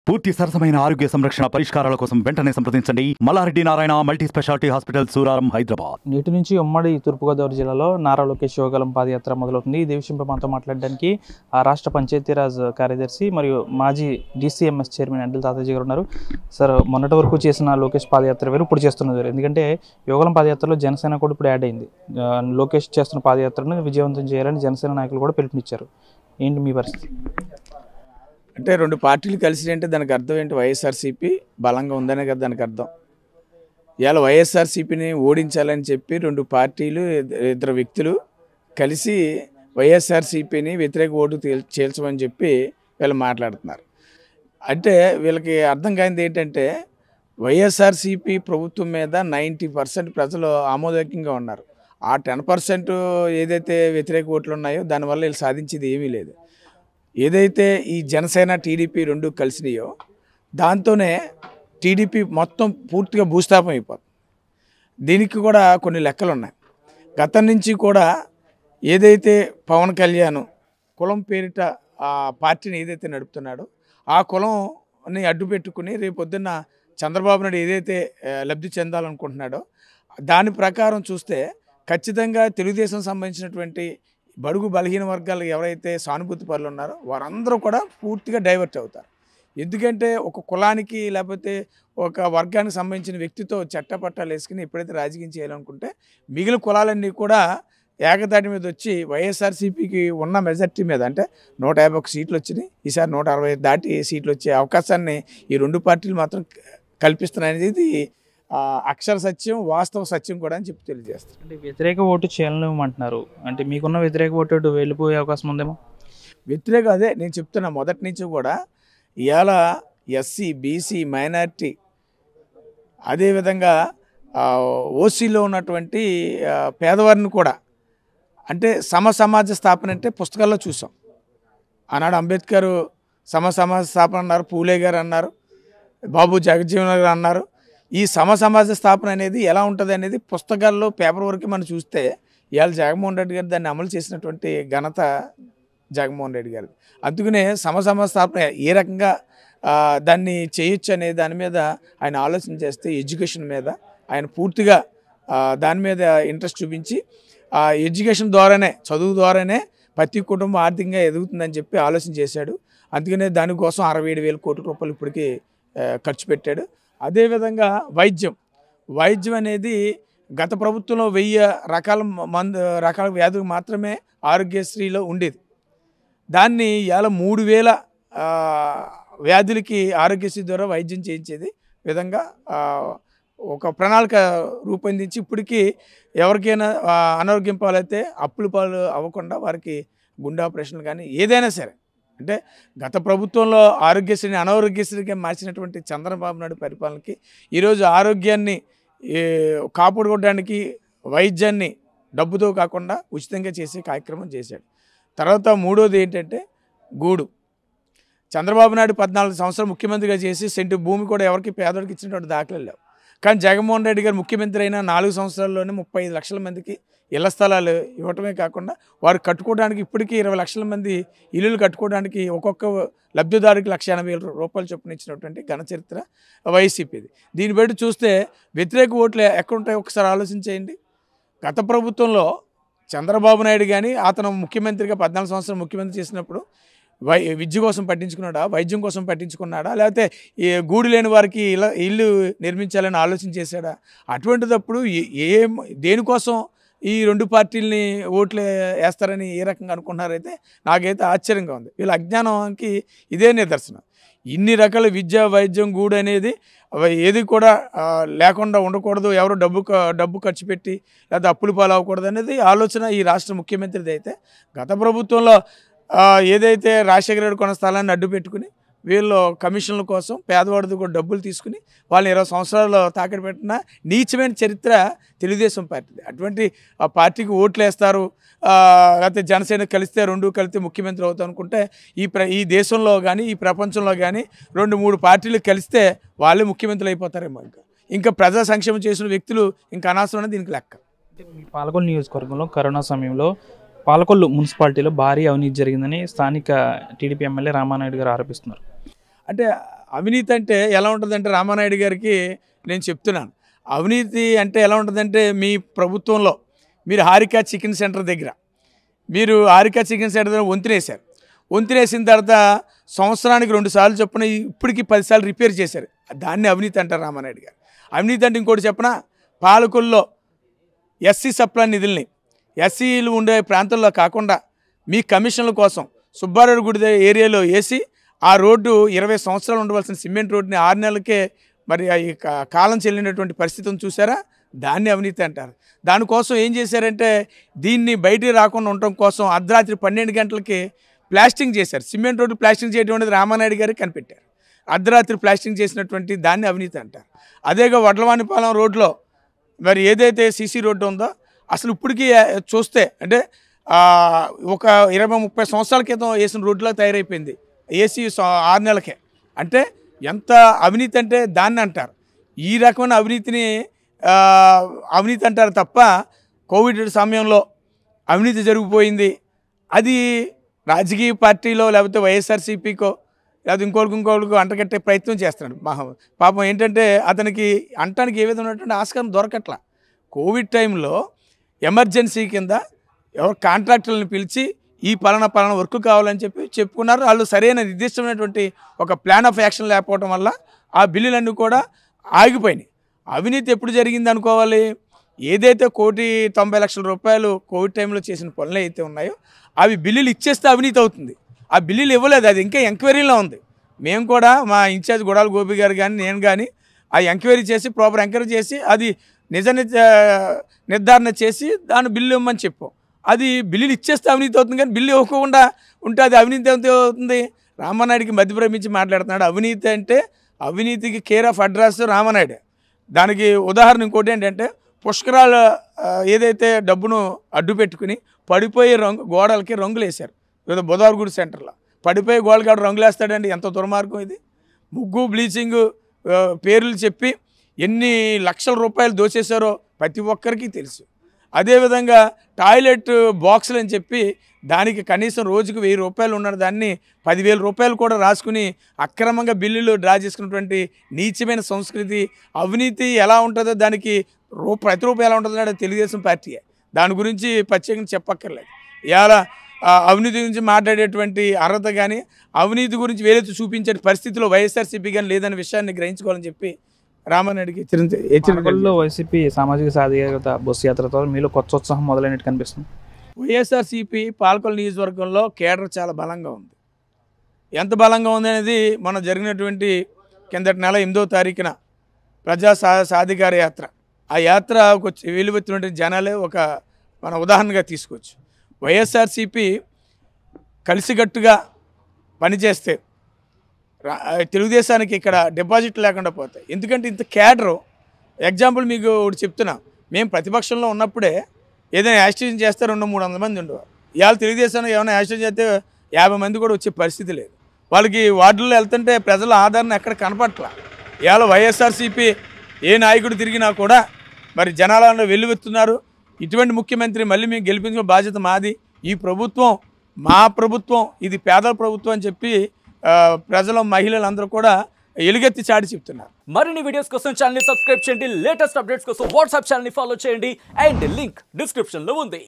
పూర్తి సరసమైన ఆరోగ్య సంరక్షణ పరిష్కారాల కోసం వెంటనే సంప్రదించండి Mallareddy Narayana multi speciality hospital Suraram Hyderabad నేటి నుంచి ఉమ్మడి తూర్పుగోదావరి జిల్లాలో నారా లోకేష్ యువగలం పాదయాత్ర మొదలవుతుంది ఇదే విషయంపై మనతో మాట్లాడడానికి ఆ రాష్ట్ర పంచాయతీరాజ్ కార్యదర్శి మరియు మాజీ డీసీఎంఎస్ చైర్మన్ అండిల్ తాతాజీ గారు ఉన్నారు సార్ మొన్నటి వరకు చేసిన లోకేష్ పాదయాత్ర వేరు ఇప్పుడు చేస్తున్నది వేరు ఎందుకంటే యువగలం పాదయాత్రలో జనసేన కూడా ఇప్పుడు యాడ్ అయింది ఆ, లోకేష్ చేస్తున్న పాదయాత్రను విజయవంతం చేయాలని జనసేన నాయకులు కూడా పిలుపునిచ్చారు ఏంటి మీ పరిస్థితి అంటే రెండు పార్టీలు కలిసి అంటే దానికి అర్థం ఏంటి వైఎస్ఆర్సీపీ బలంగా ఉందనే కదా దానికి అర్థం ఇవాళ వైఎస్ఆర్సీపీని ఓడించాలని చెప్పి రెండు పార్టీలు ఇద్ద- ఇద్దరు వ్యక్తులు కలిసి వైఎస్ఆర్సీపీని వ్యతిరేక ఓటు తేల్- చేల్చమని చెప్పి వీళ్ళు మాట్లాడుతున్నారు అంటే వీళ్ళకి అర్థం కానిది ఏంటంటే వైఎస్ఆర్సీపీ ప్రభుత్వం మీద నైంటీ పర్సెంట్ ప్రజలు ఆమోదకంగా ఉన్నారు ఆ టెన్ పర్సెంట్ ఏదైతే వ్యతిరేక ఓట్లు ఉన్నాయో దానివల్ల వీళ్ళు సాధించేది ఏమీ లేదు ఏదైతే ఈ జనసేన టీడీపీ రెండు కలిసినాయో దాంతోనే టీడీపీ మొత్తం పూర్తిగా భూస్థాపం అయిపోతుంది దీనికి కూడా కొన్ని లెక్కలు ఉన్నాయి గతం నుంచి కూడా ఏదైతే పవన్ కళ్యాణ్ కులం పేరిట ఆ పార్టీని ఏదైతే నడుపుతున్నాడో ఆ కులంని అడ్డు పెట్టుకుని రేపు పొద్దున్న చంద్రబాబు నాయుడు ఏదైతే ఆ, లబ్ధి చెందాలనుకుంటున్నాడో దాని ప్రకారం చూస్తే ఖచ్చితంగా తెలుగుదేశం సంబంధించినటువంటి బడుగు బలహీన వర్గాలు ఎవరైతే సానుభూతి పరులు ఉన్నారో వారందరూ కూడా పూర్తిగా డైవర్ట్ అవుతారు ఎందుకంటే ఒక కులానికి లేకపోతే ఒక వర్గానికి సంబంధించిన వ్యక్తితో చట్టపట్టాలు వేసుకుని ఎప్పుడైతే రాజకీయం చేయాలనుకుంటే మిగిలిన కులాలన్నీ కూడా ఏకదాటి మీద వచ్చి వైఎస్ఆర్సీపీకి ఉన్న మెజార్టీ మీద అంటే నూట యాభై ఒక సీట్లు వచ్చినాయి ఈసారి నూట అరవై దాటి సీట్లు వచ్చే అవకాశాన్ని ఈ రెండు పార్టీలు మాత్రం కల్పిస్తున్నాయనేది ఇది ఆ, అక్షర సత్యం వాస్తవ సత్యం కూడా అని చెప్పి తెలియజేస్తారు అంటే వ్యతిరేక ఓటు చేయాలనివ్వమంటున్నారు అంటే మీకున్న వ్యతిరేక ఓటు అటు వెళ్ళిపోయే అవకాశం ఉందేమో వ్యతిరేక అదే నేను చెప్తున్నా మొదటి నుంచి కూడా ఇవాళ ఎస్సీ బీసీ మైనారిటీ అదేవిధంగా ఆ, ఓసీలో ఉన్నటువంటి ఆ, పేదవారిని కూడా అంటే సమ సమాజ స్థాపన అంటే పుస్తకాల్లో చూసాం ఆనాడు అంబేద్కర్ సమ సమాజ స్థాపన అన్నారు పూలే గారు అన్నారు బాబు జగజ్జీవన్ గారు అన్నారు ఈ సమ సమాజ స్థాపన అనేది ఎలా ఉంటుంది అనేది పుస్తకాల్లో పేపర్ వరకు మనం చూస్తే ఇవాళ జగన్మోహన్ రెడ్డి గారు దాన్ని అమలు చేసినటువంటి ఘనత జగన్మోహన్ రెడ్డి గారు అందుకనే సమ సమాజ స్థాపన ఏ రకంగా ఆ, దాన్ని చేయొచ్చు అనే దాని మీద ఆయన ఆలోచన చేస్తే ఎడ్యుకేషన్ మీద ఆయన పూర్తిగా ఆ, దాని మీద ఇంట్రెస్ట్ చూపించి ఆ ఎడ్యుకేషన్ ద్వారానే చదువు ద్వారానే ప్రతి కుటుంబం ఆర్థికంగా ఎదుగుతుందని చెప్పి ఆలోచన చేశాడు అందుకనే దానికోసం అరవై ఏడు వేల కోట్ల రూపాయలు ఇప్పటికీ ఆ, ఖర్చు పెట్టాడు అదేవిధంగా వైద్యం వైద్యం అనేది గత ప్రభుత్వంలో వెయ్యి రకాల మందు రకాల వ్యాధులు మాత్రమే ఆరోగ్యశ్రీలో ఉండేది దాన్ని ఇవాళ మూడు వేల ఆ, వ్యాధులకి ఆరోగ్యశ్రీ ద్వారా వైద్యం చేయించేది విధంగా ఆ, ఒక ప్రణాళిక రూపొందించి ఇప్పటికీ ఎవరికైనా ఆ, అనారోగ్యం పాలైతే అప్పుల పాలు అవ్వకుండా వారికి గుండె ఆపరేషన్లు కానీ ఏదైనా సరే అంటే గత ప్రభుత్వంలో ఆరోగ్యశ్రీని అనారోగ్యశ్రీగా మార్చినటువంటి చంద్రబాబు నాయుడు పరిపాలనకి ఈరోజు ఆరోగ్యాన్ని ఏ, కాపాడుకోవడానికి వైద్యాన్ని డబ్బుతో కాకుండా ఉచితంగా చేసే కార్యక్రమం చేశాడు తర్వాత మూడోది ఏంటంటే గూడు చంద్రబాబు నాయుడు పద్నాలుగు సంవత్సరాలు ముఖ్యమంత్రిగా చేసి సెంటు భూమి కూడా ఎవరికి పేదోడికి ఇచ్చినటువంటి దాఖలు లేవు కానీ జగన్మోహన్ రెడ్డి గారు ముఖ్యమంత్రి అయిన నాలుగు సంవత్సరాల్లోనే ముప్పై ఐదు లక్షల మందికి ఇళ్ల స్థలాలు ఇవ్వటమే కాకుండా వారు కట్టుకోవడానికి ఇప్పటికీ ఇరవై లక్షల మంది ఇల్లులు కట్టుకోవడానికి ఒక్కొక్క లబ్ధిదారుకి లక్ష ఎనభై వేల రూపాయలు చొప్పున ఇచ్చినటువంటి ఘన చరిత్ర వైసీపీది దీన్ని బట్టి చూస్తే వ్యతిరేక ఓట్లు ఎక్కడ ఉంటాయో ఒకసారి ఆలోచించేయండి గత ప్రభుత్వంలో చంద్రబాబు నాయుడు కానీ అతను ముఖ్యమంత్రిగా పద్నాలుగు సంవత్సరాలు ముఖ్యమంత్రి చేసినప్పుడు వై విద్య కోసం పట్టించుకున్నాడా వైద్యం కోసం పట్టించుకున్నాడా లేకపోతే ఈ గూడు లేని వారికి ఇళ్ళ ఇల్లు నిర్మించాలని ఆలోచన చేశాడా అటువంటిదప్పుడు ఏ- ఏం దేనికోసం ఈ రెండు పార్టీలని ఓట్లు వేస్తారని ఏ రకంగా అనుకుంటున్నారైతే నాకైతే ఆశ్చర్యంగా ఉంది వీళ్ళ అజ్ఞానానికి ఇదే నిదర్శనం ఇన్ని రకాల విద్య వైద్యం గూడు అనేది అవి ఏది కూడా ఆ, లేకుండా ఉండకూడదు ఎవరు డబ్బు క- డబ్బు ఖర్చు పెట్టి లేదా అప్పులు పాలు అవ్వకూడదు అనేది ఆలోచన ఈ రాష్ట్ర ముఖ్యమంత్రిది అయితే గత ప్రభుత్వంలో ఆ, ఏదైతే రాజశేఖర రెడ్డి కొన్న స్థలాన్ని అడ్డు పెట్టుకుని వీళ్ళు కమిషన్ల కోసం పేదవాడిది కూడా డబ్బులు తీసుకుని వాళ్ళు ఇరవై సంవత్సరాలు తాకట్టు పెట్టిన నీచమైన చరిత్ర తెలుగుదేశం పార్టీది అటువంటి ఆ పార్టీకి ఓట్లు వేస్తారు ఆ, లేకపోతే జనసేన కలిస్తే రెండు కలిస్తే ముఖ్యమంత్రి అవుతాం అనుకుంటే ఈ ప్ర ఈ దేశంలో కానీ ఈ ప్రపంచంలో కానీ రెండు మూడు పార్టీలు కలిస్తే వాళ్ళే ముఖ్యమంత్రులు అయిపోతారేమో ఇంకా ఇంకా ప్రజా సంక్షేమం చేసిన వ్యక్తులు ఇంకా అనవసరం అనేది దీనికి లెక్క అంటే మీ పాలకొల్లు నియోజకవర్గంలో కరోనా సమయంలో పాలకొల్లు మున్సిపాలిటీలో భారీ అవినీతి జరిగిందని స్థానిక టీడీపీ ఎమ్మెల్యే రామానాయుడు గారు ఆరోపిస్తున్నారు అంటే అవినీతి అంటే ఎలా ఉంటుందంటే రామానాయుడు గారికి నేను చెప్తున్నాను అవినీతి అంటే ఎలా ఉంటుందంటే మీ ప్రభుత్వంలో మీరు హారికా చికెన్ సెంటర్ దగ్గర మీరు హారికా చికెన్ సెంటర్ దగ్గర వంతునేశారు వంతునేసిన తర్వాత సంవత్సరానికి రెండు సార్లు చొప్పున ఇప్పటికి పదిసార్లు రిపేర్ చేశారు దాన్ని అవినీతి అంటారు రామానాయుడు గారు అవినీతి అంటే ఇంకోటి చెప్పనా పాలకుల్లో ఎస్సీ సప్లై నిధుల్ని ఎస్సీలు ఉండే ప్రాంతంలో కాకుండా మీ కమిషన్ల కోసం సుబ్బారెడ్డి గుడి దగ్గర ఏరియాలో వేసి ఆ రోడ్డు ఇరవై సంవత్సరాలు ఉండవలసిన సిమెంట్ రోడ్డుని ఆరు నెలలకే మరి ఆ ఈ కా- కాలం చెల్లినటువంటి పరిస్థితిని చూసారా దాన్ని అవినీతి అంటారు దానికోసం ఏం చేశారంటే దీన్ని బయటికి రాకుండా ఉండటం కోసం అర్ధరాత్రి పన్నెండు గంటలకి ప్లాస్టింగ్ చేశారు సిమెంట్ రోడ్డు ప్లాస్టింగ్ చేయడం అనేది రామానాయుడు గారికి కనిపెట్టారు అర్ధరాత్రి ప్లాస్టింగ్ చేసినటువంటి దాన్ని అవినీతి అంటారు అదేగా వడ్లవాణిపాలెం రోడ్లో మరి ఏదైతే సీసీ రోడ్డు ఉందో అసలు ఇప్పటికీ ఆ, చూస్తే అంటే ఆ, ఒక ఇరవై ముప్పై సంవత్సరాల క్రితం వేసిన రోడ్లో తయారైపోయింది ఏసీ స- ఆరు నెలలకే అంటే ఎంత అవినీతి అంటే దాన్ని అంటారు ఈ రకమైన అవినీతిని ఆ, అవినీతి అంటారు తప్ప కోవిడ్ సమయంలో అవినీతి జరిగిపోయింది అది రాజకీయ పార్టీలో లేకపోతే వైఎస్ఆర్సీపీకో లేకపోతే ఇంకోరికి ఇంకోరికి అంటగట్టే ప్రయత్నం చేస్తున్నాడు మహా పాపం ఏంటంటే అతనికి అంటానికి ఏ విధంగా ఉన్నటువంటి ఆస్కారం దొరకట్లా కోవిడ్ టైంలో ఎమర్జెన్సీ కింద ఎవరు కాంట్రాక్టర్లను పిలిచి ఈ పలానా పలానా వర్క్ కావాలని చెప్పి చెప్పుకున్నారు వాళ్ళు సరైన నిర్దిష్టమైనటువంటి ఒక ప్లాన్ ఆఫ్ యాక్షన్ లేకపోవడం వల్ల ఆ బిల్లులన్నీ కూడా ఆగిపోయినాయి అవినీతి ఎప్పుడు జరిగింది అనుకోవాలి ఏదైతే కోటి తొంభై లక్షల రూపాయలు కోవిడ్ టైంలో చేసిన పనులు అయితే ఉన్నాయో అవి బిల్లులు ఇచ్చేస్తే అవినీతి అవుతుంది ఆ బిల్లులు ఇవ్వలేదు అది ఇంకా ఎంక్వైరీలో ఉంది మేము కూడా మా ఇన్ఛార్జ్ గుడాల గోపి గారు కానీ నేను కానీ ఆ ఎంక్వైరీ చేసి ప్రాపర్ ఎంక్వైరీ చేసి అది నిజ నిజ నిర్ధారణ చేసి దాని బిల్లు ఇవ్వమని చెప్పాం అది బిల్లులు ఇచ్చేస్తే అవినీతి అవుతుంది కానీ బిల్లు ఇవ్వకుండా ఉంటే అది అవినీతి ఎంత అవుతుంది రామానాయుడికి మధ్య భ్రమించి మాట్లాడుతున్నాడు అవినీతి అంటే అవినీతికి కేర్ ఆఫ్ అడ్రస్ రామానాయుడు దానికి ఉదాహరణ ఇంకోటి ఏంటంటే పుష్కరాల ఆ, ఏదైతే డబ్బును అడ్డు పెట్టుకుని పడిపోయే రంగు గోడలకి రంగులు వేశారు ఏదో బుధవారగూడి సెంటర్లో పడిపోయే గోడకాడు రంగులు వేస్తాడండి ఎంత దుర్మార్గం ఇది ముగ్గు బ్లీచింగ్ ఆ, పేర్లు చెప్పి ఎన్ని లక్షల రూపాయలు దోచేశారో ప్రతి ఒక్కరికి తెలుసు అదేవిధంగా టాయిలెట్ బాక్సులు అని చెప్పి దానికి కనీసం రోజుకు వెయ్యి రూపాయలు ఉన్న దాన్ని పదివేల రూపాయలు కూడా రాసుకుని అక్రమంగా బిల్లులు డ్రా చేసుకున్నటువంటి నీచమైన సంస్కృతి అవినీతి ఎలా ఉంటుందో దానికి రూ ప్రతి రూపాయి ఎలా ఉంటుందో అనేది తెలుగుదేశం పార్టీయే దాని గురించి ప్రత్యేకంగా చెప్పక్కర్లేదు ఇవాళ ఆ, అవినీతి గురించి మాట్లాడేటువంటి అర్హత కానీ అవినీతి గురించి వేలెత్తి చూపించే పరిస్థితిలో వైఎస్ఆర్సీపీ కానీ లేదనే విషయాన్ని గ్రహించుకోవాలని చెప్పి రామారెడ్డికి హెచ్చరించ హెచ్చరిక పాలకొల్లులో వైసీపీ సామాజిక సాధికారత బస్సు యాత్రతో మీలో కొత్త ఉత్సాహం మొదలైనట్టు కనిపిస్తుంది వైఎస్ఆర్సీపీ పాలకొల నియోజకవర్గంలో కేడర్ చాలా బలంగా ఉంది ఎంత బలంగా ఉంది అనేది మన జరిగినటువంటి కిందటి నెల ఎనిమిదో తారీఖున ప్రజా సా సాధికార యాత్ర ఆ యాత్ర వచ్చి వెలువెత్తినటువంటి జనాలే ఒక మన ఉదాహరణగా తీసుకోవచ్చు వైఎస్ఆర్సీపీ కలిసికట్టుగా పనిచేస్తే రా- తెలుగుదేశానికి ఇక్కడ డిపాజిట్ లేకుండా పోతాయి ఎందుకంటే ఇంత క్యాడరు ఎగ్జాంపుల్ మీకు ఒకటి చెప్తున్నా మేము ప్రతిపక్షంలో ఉన్నప్పుడే ఏదైనా యాక్సిడెంట్ చేస్తే రెండు మూడు వందల మంది ఉండేవారు ఇవాళ తెలుగుదేశానికి ఏమైనా యాక్సిడెంట్ చేస్తే యాభై మంది కూడా వచ్చే పరిస్థితి లేదు వాళ్ళకి వార్డుల్లో వెళ్తుంటే ప్రజల ఆదరణ ఎక్కడ కనపట్ల ఇవాళ వైఎస్ఆర్సీపీ ఏ నాయకుడు తిరిగినా కూడా మరి జనాలను వెల్లువెత్తున్నారు ఇటువంటి ముఖ్యమంత్రి మళ్ళీ మేము గెలిపించిన బాధ్యత మాది ఈ ప్రభుత్వం మా ప్రభుత్వం ఇది పేదల ప్రభుత్వం అని చెప్పి ఆ, ప్రజలు మహిళలందరూ కూడా ఎలుగెత్తి చాటి చెప్తున్నారు మరిన్ని వీడియోస్ కోసం ఛానల్ సబ్స్క్రైబ్ చేయండి లేటెస్ట్ అప్డేట్స్ కోసం వాట్సాప్ ఛానల్ ఫాలో చేయండి అండ్ లింక్ డిస్క్రిప్షన్ లో ఉంది